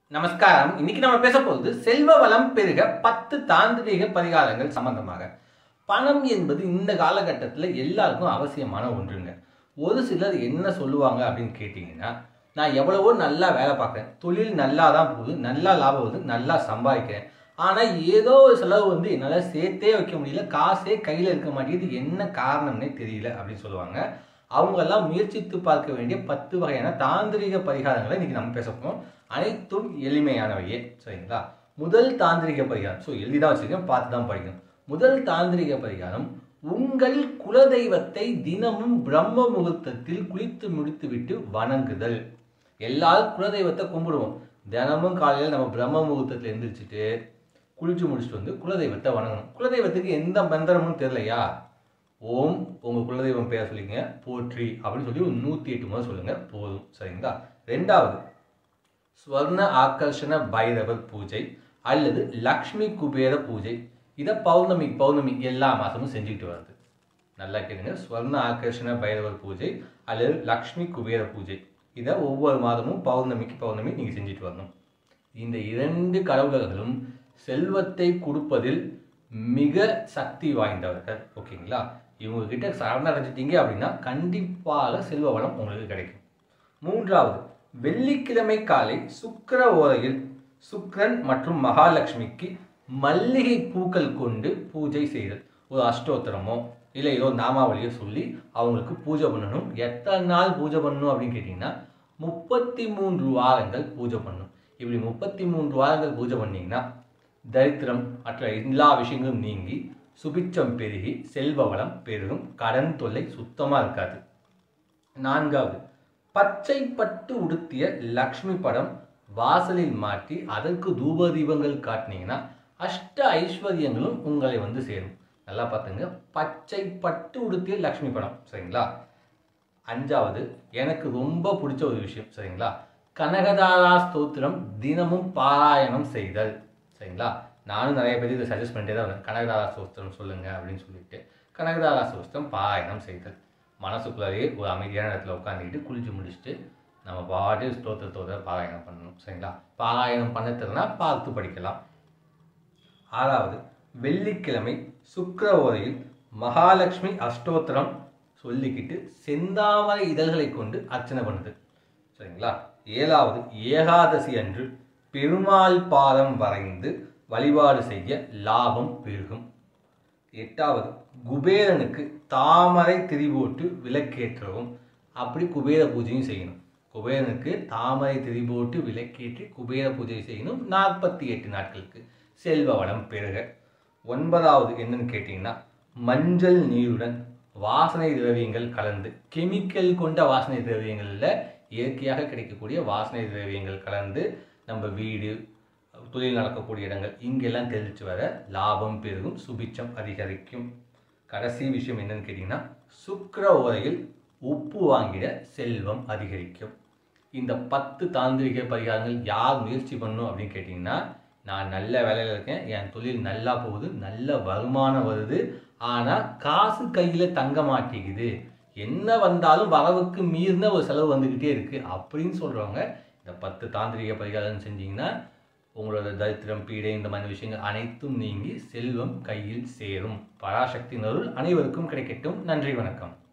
நமஸ்காரம் இன்னைக்கு நம்ம பேச போகுது செல்வ வளம் பெருக பத்து தாந்திரிக பரிகாரங்கள் சம்பந்தமாக பணம் என்பது இந்த காலகட்டத்தில் எல்லாருக்கும் அவசியமான ஒன்றுங்க ஒரு சிலர் என்ன சொல்லுவாங்க அப்படின்னு கேட்டிங்கன்னா நான் எவ்வளவோ நல்லா வேலை பார்க்குறேன் தொழில் நல்லா தான் போகுது நல்லா லாபம் வருது நல்லா சம்பாதிக்கிறேன் ஆனால் ஏதோ ஒரு செலவு வந்து என்னால் சேர்த்தே வைக்க முடியல காசே கையில் இருக்க மாட்டேங்குது என்ன காரணம்னே தெரியல அப்படின்னு சொல்லுவாங்க அவங்கெல்லாம் முயற்சித்து பார்க்க வேண்டிய பத்து வகையான தாந்திரிக பரிகாரங்களை இன்னைக்கு நம்ம பேச போறோம் அனைத்தும் எளிமையானவையே சரிங்களா முதல் தாந்திரிக பரிகாரம் ஸோ எழுதிதான் வச்சிருக்கேன் பார்த்து தான் படிக்கணும் முதல் தாந்திரிக பரிகாரம் உங்கள் குலதெய்வத்தை தினமும் பிரம்ம முகூர்த்தத்தில் குளித்து முடித்துவிட்டு வணங்குதல் எல்லாரும் குலதெய்வத்தை கும்பிடுவோம் தினமும் காலையில் நம்ம பிரம்ம முகூர்த்தத்தில் எந்திரிச்சிட்டு குளிச்சு முடிச்சுட்டு வந்து குலதெய்வத்தை வணங்கணும் குலதெய்வத்துக்கு எந்த மந்திரமும் தெரியலையா ஓம் உங்கள் குலதெய்வம் பேர் சொல்லிங்க போற்றி அப்படின்னு சொல்லி ஒரு நூற்றி எட்டு முறை சொல்லுங்க போதும் சரிங்களா ரெண்டாவது ஸ்வர்ண ஆகர்ஷண பைரவர் பூஜை அல்லது லக்ஷ்மி குபேர பூஜை இதை பௌர்ணமி பௌர்ணமி எல்லா மாதமும் செஞ்சுக்கிட்டு வருது நல்லா கேளுங்க ஸ்வர்ண ஆகர்ஷண பைரவர் பூஜை அல்லது லக்ஷ்மி குபேர பூஜை இதை ஒவ்வொரு மாதமும் பௌர்ணமிக்கு பௌர்ணமி நீங்கள் செஞ்சுட்டு வரணும் இந்த இரண்டு கடவுளர்களும் செல்வத்தை கொடுப்பதில் மிக சக்தி வாய்ந்தவர்கள் ஓகேங்களா இவங்க கிட்ட சரணடைஞ்சிட்டீங்க அப்படின்னா கண்டிப்பாக செல்வ வளம் உங்களுக்கு கிடைக்கும் மூன்றாவது வெள்ளிக்கிழமை காலை சுக்கிர ஓரையில் சுக்கிரன் மற்றும் மகாலட்சுமிக்கு மல்லிகை பூக்கள் கொண்டு பூஜை செய்தல் ஒரு அஷ்டோத்திரமோ இல்லை ஏதோ நாமாவளியோ சொல்லி அவங்களுக்கு பூஜை பண்ணணும் எத்தனை நாள் பூஜை பண்ணணும் அப்படின்னு கேட்டிங்கன்னா முப்பத்தி மூன்று வாரங்கள் பூஜை பண்ணணும் இப்படி முப்பத்தி மூன்று வாரங்கள் பூஜை பண்ணீங்கன்னா தரித்திரம் மற்ற எல்லா விஷயங்களும் நீங்கி சுபிச்சம் பெருகி செல்வ வளம் பெருகும் கடன் தொல்லை சுத்தமாக இருக்காது நான்காவது பச்சை பட்டு உடுத்திய லக்ஷ்மி படம் வாசலில் மாட்டி அதற்கு தூப தீபங்கள் காட்டினீங்கன்னா அஷ்ட ஐஸ்வர்யங்களும் உங்களை வந்து சேரும் நல்லா பார்த்துங்க பச்சை பட்டு உடுத்திய லக்ஷ்மி படம் சரிங்களா அஞ்சாவது எனக்கு ரொம்ப பிடிச்ச ஒரு விஷயம் சரிங்களா கனகதாரா ஸ்தோத்திரம் தினமும் பாராயணம் செய்தல் சரிங்களா நானும் நிறைய பேர் இதை சஜஸ்ட் பண்ணிட்டே தான் வரேன் கனகதாரா ஸ்தோத்திரம் சொல்லுங்க அப்படின்னு சொல்லிட்டு கனகதாரா ஸ்தோத்திரம் பாராயணம் செய்தல் மனசுக்குள்ளாரையே ஒரு அமைதியான இடத்துல உட்காந்துக்கிட்டு குளிச்சு முடிச்சுட்டு நம்ம பாட்டு ஸ்தோத்திரத்தோட பாராயணம் பண்ணணும் சரிங்களா பாராயணம் பண்ண தெரினா பார்த்து படிக்கலாம் ஆறாவது வெள்ளிக்கிழமை சுக்கிர ஓரையில் மகாலட்சுமி அஷ்டோத்திரம் சொல்லிக்கிட்டு செந்தாமரை இதழ்களை கொண்டு அர்ச்சனை பண்ணுது சரிங்களா ஏழாவது ஏகாதசி அன்று பெருமாள் பாதம் வரைந்து வழிபாடு செய்ய லாபம் பெருகும் எட்டாவது குபேரனுக்கு தாமரை திரி போட்டு விளக்கேற்றவும் அப்படி குபேர பூஜையும் செய்யணும் குபேரனுக்கு தாமரை திரி போட்டு விளக்கேற்றி குபேர பூஜை செய்யணும் நாற்பத்தி எட்டு நாட்களுக்கு செல்வ வளம் பெருக ஒன்பதாவது என்னன்னு கேட்டிங்கன்னா மஞ்சள் நீருடன் வாசனை திரவியங்கள் கலந்து கெமிக்கல் கொண்ட வாசனை திரவியங்களில் இயற்கையாக கிடைக்கக்கூடிய வாசனை திரவியங்கள் கலந்து நம்ம வீடு தொழில் நடக்கக்கூடிய இடங்கள் இங்கெல்லாம் தெளித்து வர லாபம் பெருகும் சுபிச்சம் அதிகரிக்கும் கடைசி விஷயம் என்னன்னு கேட்டிங்கன்னா சுக்கிர ஓரையில் உப்பு வாங்கிட செல்வம் அதிகரிக்கும் இந்த பத்து தாந்திரிக பரிகாரங்கள் யார் முயற்சி பண்ணும் அப்படின்னு கேட்டிங்கன்னா நான் நல்ல வேலையில் இருக்கேன் என் தொழில் நல்லா போகுது நல்ல வருமானம் வருது ஆனால் காசு கையில் தங்க மாட்டேங்குது என்ன வந்தாலும் வரவுக்கு மீறின ஒரு செலவு வந்துக்கிட்டே இருக்குது அப்படின்னு சொல்கிறவங்க இந்த பத்து தாந்திரிக பரிகாரம் செஞ்சீங்கன்னா உங்களோட தரித்திரம் பீடை இந்த மாதிரி விஷயங்கள் அனைத்தும் நீங்கி செல்வம் கையில் சேரும் பராசக்தி அருள் அனைவருக்கும் கிடைக்கட்டும் நன்றி வணக்கம்